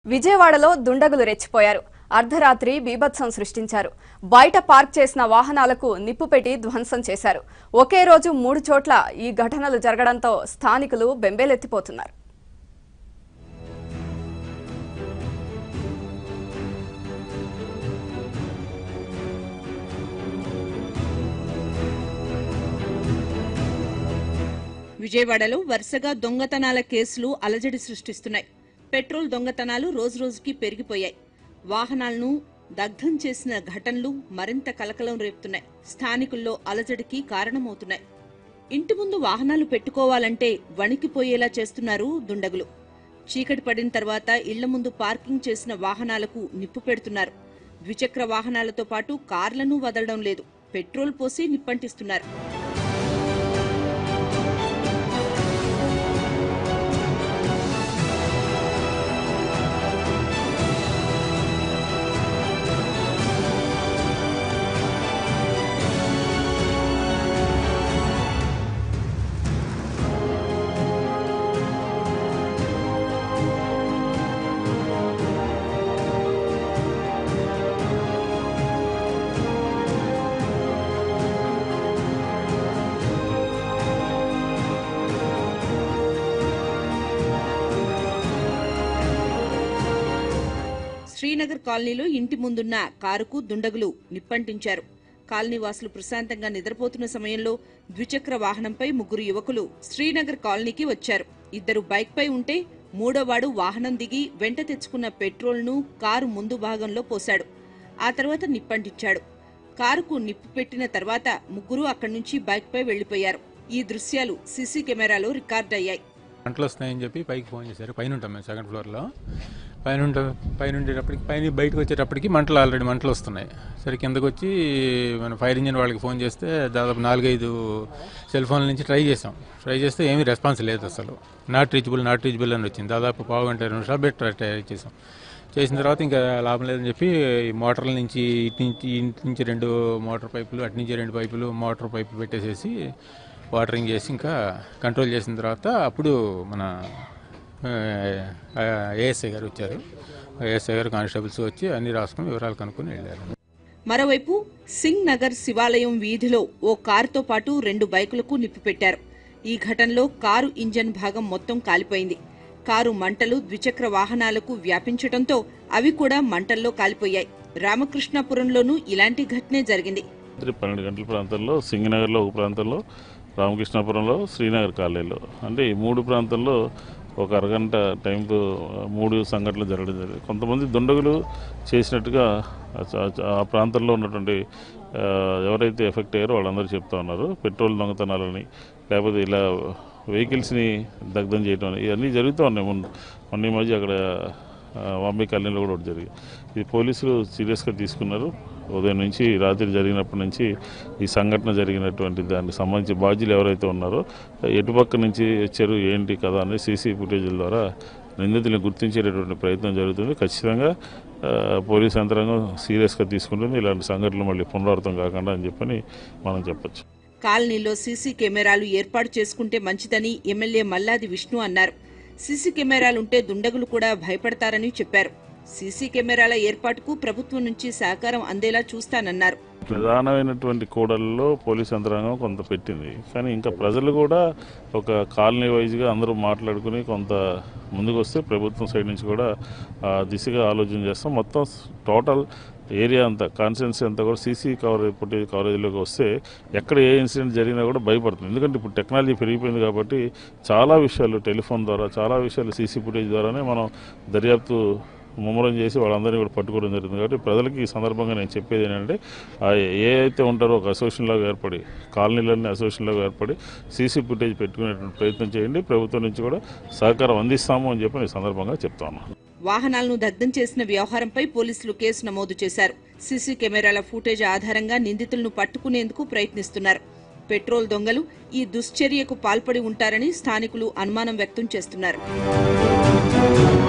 విజయవాడలో దుండగులు రెచ్చిపోయారు అర్ధరాత్రి బీభత్సం సృష్టించారు బయట పార్క్ చేసిన వాహనాలకు నిప్పు పెట్టి ధ్వంసం చేశారు ఒకే రోజు మూడు చోట్ల ఈ ఘటనలు జరగడంతో స్థానికులు బెంబేలెత్తిపోతున్నారు విజయవాడలో వరుసగా దొంగతనాల కేసులు అలజడి సృష్టిస్తున్నాయి పెట్రోల్ దొంగతనాలు రోజురోజుకి పెరిగిపోయాయి వాహనాలను దగ్ధం చేసిన ఘటనలు మరింత కలకలం రేపుతున్నాయి స్థానికుల్లో అలజడికి కారణమవుతున్నాయి ఇంటి ముందు వాహనాలు పెట్టుకోవాలంటే వణికిపోయేలా చేస్తున్నారు దుండగులు చీకటి పడిన తర్వాత ఇళ్ల ముందు పార్కింగ్ చేసిన వాహనాలకు నిప్పు పెడుతున్నారు ద్విచక్ర వాహనాలతో పాటు కార్లను వదలడం లేదు పెట్రోల్ పోసి నిప్పంటిస్తున్నారు శ్రీనగర్ కాలనీలో ఇంటి ముందున్న కారుకు దుండగులు నిప్పంటించారు కాలనీ వాసులు ప్రశాంతంగా నిద్రపోతున్న సమయంలో ద్విచక్ర వాహనంపై ముగ్గురు యువకులు శ్రీనగర్ కాలనీకి వచ్చారు ఇద్దరు బైక్పై ఉంటే మూడోవాడు వాహనం దిగి వెంట తెచ్చుకున్న పెట్రోల్ను కారు ముందు భాగంలో పోశాడు ఆ తర్వాత నిప్పంటించాడు కారుకు నిప్పు పెట్టిన తర్వాత ముగ్గురు అక్కడి నుంచి బైక్పై వెళ్లిపోయారు ఈ దృశ్యాలు సీసీ కెమెరాలో రికార్డయ్యాయి మంటలు వస్తున్నాయని చెప్పి పైకి ఫోన్ చేశారు పైన ఉంటాం మేము సెకండ్ ఫ్లోర్లో పైన ఉంటాం పైన ఉండేటప్పటికి పైన బయటకు వచ్చేటప్పటికి మంటలు ఆల్రెడీ మంటలు వస్తున్నాయి సరే కిందకు వచ్చి మన ఫైర్ ఇంజిన్ వాళ్ళకి ఫోన్ చేస్తే దాదాపు నాలుగైదు సెల్ ఫోన్ల నుంచి ట్రై చేసాం ట్రై చేస్తే ఏమీ రెస్పాన్స్ లేదు అసలు నాట్ రీచబుల్ నాట్ రీచబుల్ అని వచ్చింది దాదాపు పావు గంట రెండు నిమిషాలు పెట్టి ట్రై చేసాం చేసిన తర్వాత ఇంకా లాభం లేదని చెప్పి ఈ మోటార్ల నుంచి ఇటు నుంచి ఇంటి నుంచి రెండు మోటార్ పైపులు అటు నుంచి రెండు పైపులు మోటార్ పైపులు పెట్టేసేసి వాటరింగ్ చేసి ఇంకా కంట్రోల్ చేసిన తర్వాత అప్పుడు మన ఏఎస్ఐ గారు వచ్చారు ఏఎస్ఐ గారు కానిస్టేబుల్స్ వచ్చి అన్ని రాసుకుని వివరాలు కనుక్కొని వెళ్ళారు మరోవైపు సింగ్ నగర్ శివాలయం వీధిలో ఓ కారుతో పాటు రెండు బైకులకు నిప్పు పెట్టారు ఈ ఘటనలో కారు ఇంజన్ భాగం మొత్తం కాలిపోయింది కారు మంటలు ద్విచక్ర వాహనాలకు వ్యాపించడంతో అవి కూడా మంటల్లో కాలిపోయాయి రామకృష్ణాపురంలోనూ ఇలాంటి ఘటనే జరిగింది రాత్రి పన్నెండు గంటల ప్రాంతంలో సింగనగర్లో ఒక ప్రాంతంలో రామకృష్ణాపురంలో శ్రీనగర్ కాలనీలో అంటే ఈ మూడు ప్రాంతాల్లో ఒక అరగంట టైంకు మూడు సంఘటనలు జరగడం జరిగింది కొంతమంది దుండగులు చేసినట్టుగా ఆ- ఆ ప్రాంతంలో ఉన్నటువంటి ఆ, ఎవరైతే ఎఫెక్ట్ అయ్యారో వాళ్ళందరూ చెప్తా ఉన్నారు పెట్రోల్ దొంగతనాలని లేకపోతే ఇలా వెహికల్స్ని దగ్ధం చేయడం అని ఇవన్నీ జరుగుతూ ఉన్నాయి మొన్న మొన్న ఈ మధ్య అక్కడ ఆ, వాంబే కాలనీలో కూడా ఒకటి జరిగింది ఇది పోలీసులు సీరియస్గా తీసుకున్నారు ఉదయం నుంచి రాత్రి జరిగినప్పటి నుంచి ఈ సంఘటన జరిగినటువంటి దానికి సంబంధించి బాధ్యులు ఎవరైతే ఉన్నారో ఎటుపక్క నుంచి వచ్చారు ఏంటి కదా అని సీసీ ఫుటేజ్ల ద్వారా నిందితులను గుర్తించేటటువంటి ప్రయత్నం జరుగుతుంది ఖచ్చితంగా ఆ, పోలీస్ యంత్రాంగం సీరియస్గా తీసుకుంటుంది ఇలాంటి సంఘటనలు మళ్ళీ పునరావృతం కాకుండా అని చెప్పని మనం చెప్పొచ్చు కాలనీలో సీసీ కెమెరాలు ఏర్పాటు చేసుకుంటే మంచిదని ఎమ్మెల్యే మల్లాది విష్ణు అన్నారు సీసీ కెమెరాలుంటే దుండగులు కూడా భయపడతారని చెప్పారు సీసీ కెమెరాల ఏర్పాటుకు ప్రభుత్వం నుంచి సహకారం అందేలా చూస్తానన్నారు ప్రధానమైనటువంటి కూడల్లో పోలీస్ యంత్రాంగం కొంత పెట్టింది కానీ ఇంకా ప్రజలు కూడా ఒక కాలనీ వైజ్గా అందరూ మాట్లాడుకుని కొంత ముందుకు వస్తే ప్రభుత్వం సైడ్ నుంచి కూడా ఆ దిశగా ఆలోచన చేస్తాం మొత్తం టోటల్ ఏరియా అంతా కాన్స్టిట్యున్సీ అంతా కూడా సీసీ కవరేజ్ ఫుటేజ్ కవరేజ్లోకి వస్తే ఎక్కడ ఏ ఇన్సిడెంట్ జరిగినా కూడా భయపడుతుంది ఎందుకంటే ఇప్పుడు టెక్నాలజీ పెరిగిపోయింది కాబట్టి చాలా విషయాలు టెలిఫోన్ ద్వారా చాలా విషయాలు సీసీ ఫుటేజ్ ద్వారానే మనం దర్యాప్తు ముమ్మరం చేసి వాళ్ళందరినీ కూడా పట్టుకోవడం జరుగుతుంది కాబట్టి ప్రజలకి ఈ సందర్భంగా నేను చెప్పేది ఏంటంటే ఆ ఏ అయితే ఉంటారో ఒక అసోసియేషన్ లాగా ఏర్పడి కాలనీలన్నీ అసోసియేషన్ లాగా ఏర్పడి సీసీ ఫుటేజ్ పెట్టుకునేటువంటి ప్రయత్నం చేయండి ప్రభుత్వం నుంచి కూడా సహకారం అందిస్తాము అని చెప్పి నేను ఈ సందర్భంగా చెప్తాను వాహనాలను దగ్ధం చేసిన వ్యవహారంపై పోలీసులు కేసు నమోదు చేశారు సీసీ కెమెరాల ఫుటేజ్ ఆధారంగా నిందితులను పట్టుకునేందుకు ప్రయత్నిస్తున్నారు పెట్రోల్ దొంగలు ఈ దుశ్చర్యకు పాల్పడి ఉంటారని స్థానికులు అనుమానం వ్యక్తం చేస్తున్నారు